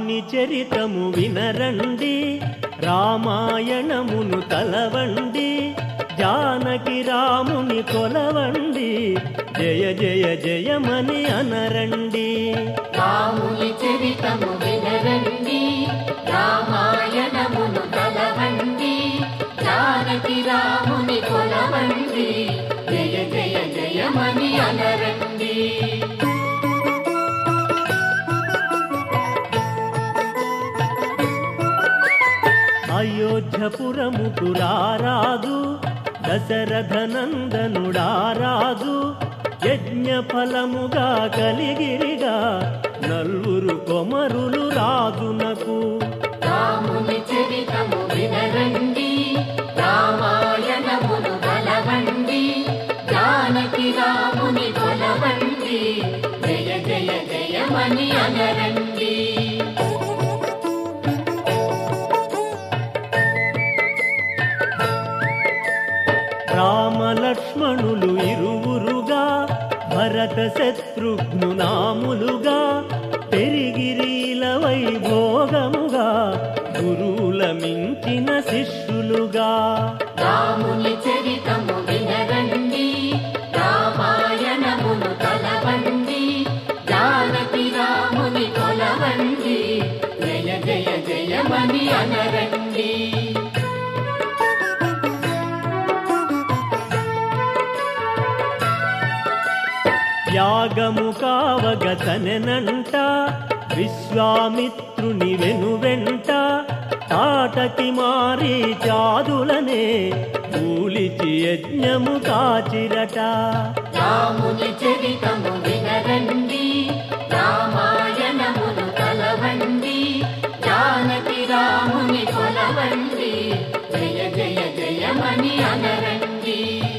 రాముని చరితము వినరండి రామాయణమును తలవండి జానకి రాముని కొలవండి జయ జయ జయమని అనరండి రాముని చరితము వినరండి రామాయణమును తలవండి జానకి రాముని కొలవండి జయ జయ జయమని అనరండి అయోధ్యపురముకు రారాదు దశరథ నందనుడారాదు యజ్ఞ ఫలముగా కలిగిరిగా నల్లురు కొమరులు రాజునకు రాముని చరితము వినరండి రామాయణమును తలవండి జానకి రాముని కొలవండి జయ జయ జయమని అనరండి రామలక్ష్మణులు ఇరువురుగా భరత శత్రుఘ్ను నాములుగా పెరిగిరీల వైభోగముగా గురువుల మించిన శిష్యులుగా రాముని చరితము వినరండి రామాయణమును తలవండి జానకి రాముని కొలవండి జయ జయ జయమని అనరండి యాగము కావగతనెనంట విశ్వామిత్రుని వెనువెంట తాటకి మారి చాదులనే కూలిచి యజ్ఞము కాచిరట రాముని చరితము వినరండి రామాయణమును తలవండి జానకి రాముని కొలవండి జయ జయ జయమని అనరండి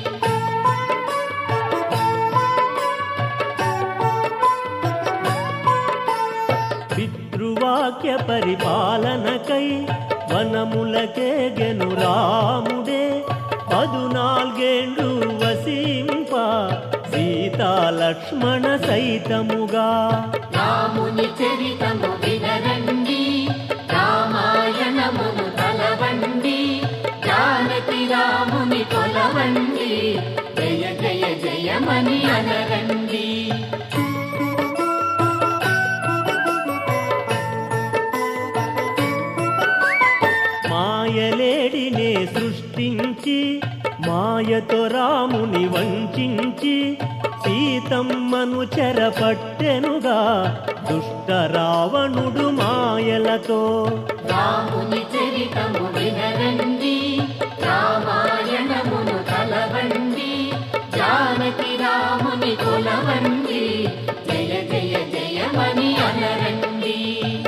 పితృవాక్య పరిపాలనకై వనములకే గెను రాముడే పదునాల్గేండ్లు వసింప సీతా లక్ష్మణ సైతముగా రాముని చరితము వినరండి రామాయణమును తలవండి జానకి రాముని కొలవండి జయ జయ జయమని అనరండి మాయలేడినే సృష్టించి మాయతో రాముని వంచించి సీతమ్మను చెరపట్టెనుగా దుష్ట రావణుడు మాయలతో రాముని చరితము వినరండి రామాయణమును తలవండి జానకి రాముని కొలవండి జయ జయ జయమని అనరండి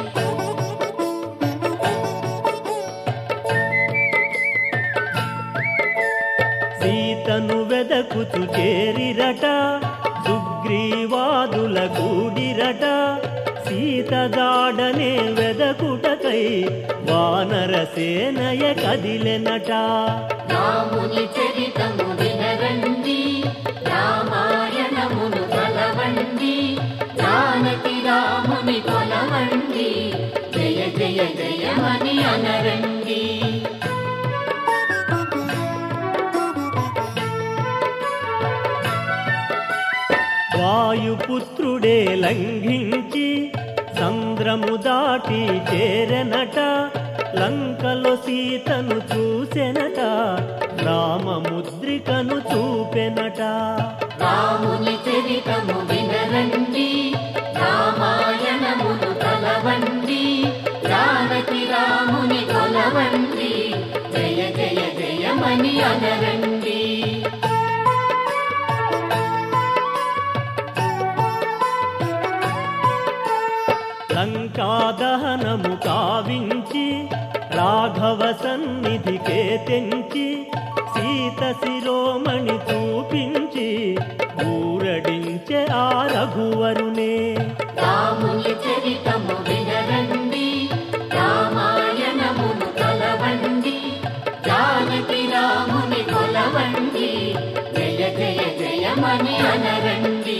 సీతను వెదకుచు చేరిరట సుగ్రీవాదుల కూడిరట సీత దాడనే వెదకుటకై వానర సేనయ కదిలెనట రాముని చరితము వినరండి రామాయణమును తలవండి జానకి రాముని కొలవండి జయ జయ జయమని అనరండి వాయుపుత్రుడే లంఘించి సంద్రము దాటి చేరెనట లంకలో సీతను చూసెనట రామముద్రికను చూపెనట రాముని చరితము వినరండి రామాయణమును తలవండి జానకి రాముని కొలవండి జయ జయ జయమని అనరండి లంకాదహనము కావించి రాఘవ సన్నిధికే తెంచి సీత శిరోమణి చూపించి ఊరడించే ఆ రఘువరునే రాముని చరితము వినరండి రామాయణమును తలవండి జానకి రాముని కొలవండి జయ జయ జయమని అనరండి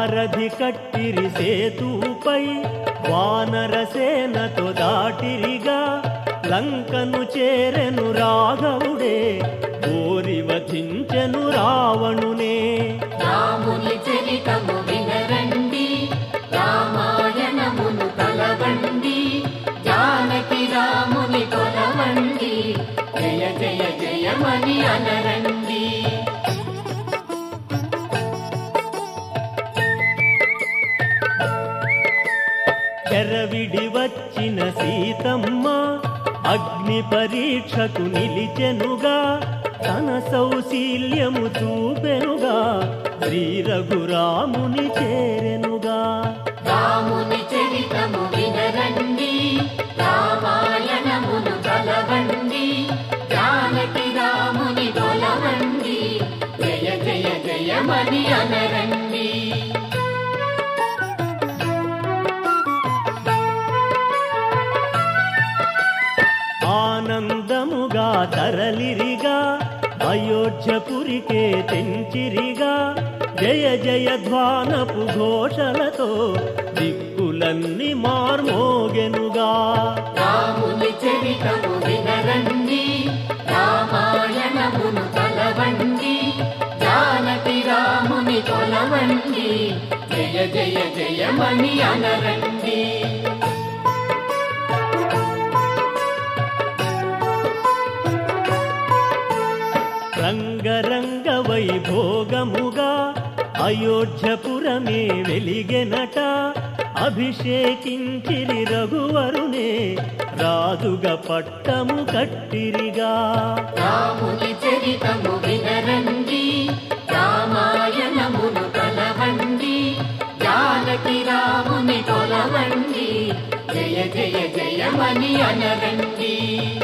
వారధి కట్టిరి సేతుపై వానరసేనతో దాటిరిగా లంకను చేరెను రాఘవుడే కోరి వధించెను రావణునే రాముని చరితము వినరండి రామాయణమును కలవండి జానకి రాముని కొలవండి జయ జయ జయమని అనరండి చెరవిడి వచ్చిన సీతమ్మ అగ్ని పరీక్షకు నిలిచెనుగా తన సౌశీల్యము చూపెనుగా శ్రీ రఘురాముని చేరెనుగా రాముని చరితము వినరండి రామాయణమును కలవండి జానకి రాముని కొలవండి జయ జయ జయమని అనరండి ఆనందముగా తరలిరిగా అయోధ్యపురికే తెంచిరిగా జయ జయ ధ్వానపు ఘోషలతో దిక్కులన్నీ మార్మోగెనుగా రాముని చరితము వినరండి రామాయణమును కలవండి జానకి రాముని కొలవండి జయ జయ జయమని అనరండి రంగరంగ వైభోగముగా అయోధ్యపురమే వెలిగెనట అభిషేకించిరి రఘువరునే రాజుగా పట్టము కట్టిరిగా రాముని చరితము వినరండి రామాయణమును కలవండి జానకి రాముని కొలవండి జయ జయ జయమని అనరండి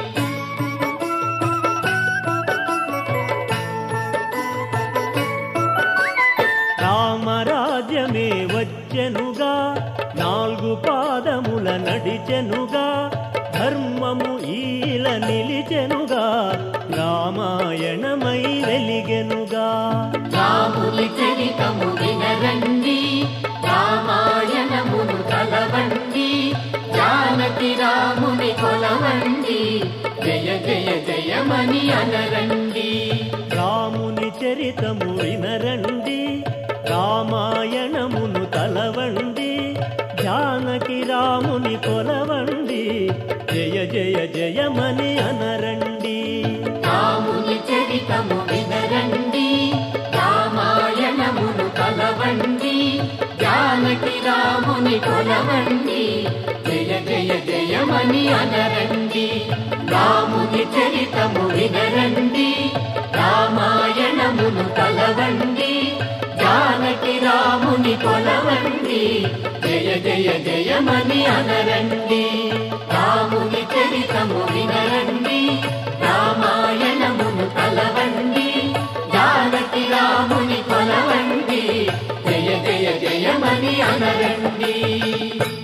రామరాజ్యమే వచ్చెనుగా నాలుగు పాదముల నడిచెనుగా ధర్మము ఈల నిలిచెనుగా రామాయణమై వెలిగెనుగా రాముని చరితము వినరండి రామాయణమును కలవండి జానకి రాముని కొలవండి జయ జయ జయమని అనరండి రాముని చరితము వినరండి రామాయణమును తలవండి జానకి రాముని కొలవండి జయ జయ జయమని అనరండి రాముని చరితము వినరండి రామాయణమును కలవండి జానకి రాముని కొలవండి జయ జయ జయమని అనరండి రాముని చరితము వినరండి రామాయణమును కలవండి జానకి రాముని కొలవండి జయ జయ జయమని అనరండి రాముని చరితము వినరండి రామాయణమును కలవండి జానకి రాముని కొలవండి జయ జయ జయమని అనరండి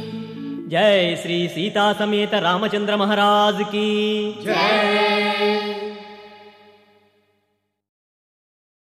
జై శ్రీ సీతా సమేత రామచంద్ర మహారాజ్ की జయ